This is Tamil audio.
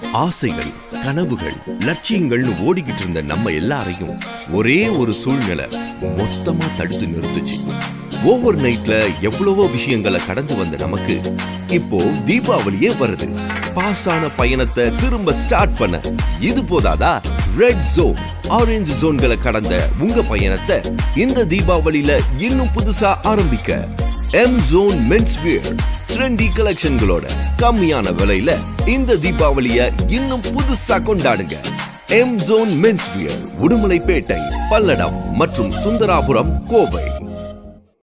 ஆசைகள் கனவுகள் லட்சியங்கள்னு ஓடிக்கிட்டு இருந்த நம்ம எல்லாரையும் ஒரே ஒரு சூழ்நிலை மொத்தமா தடுத்து நிறுத்துச்சு ஓவர் நைட்ல எவ்வளவோ விஷயங்களை கடந்து வந்த நமக்கு இப்போ தீபாவளியே வருது பாஸ் ஆன பயணத்தை திரும்ப ஸ்டார்ட் பண்ண இது போதாதா ரெட் ஜோன் ஆரஞ்சு ஜோன்களை கடந்த உங்க பயணத்தை இந்த தீபாவளியில இன்னும் புதுசா ஆரம்பிக்க M Zone men's wear trendy கலெக்ஷன்களோட கம்மியான விலையில இந்த தீபாவளிய இன்னும் புதுசா கொண்டாடுங்க M Zone men's wear Udumalaipettai Palladam மற்றும் சுந்தராபுரம் கோவை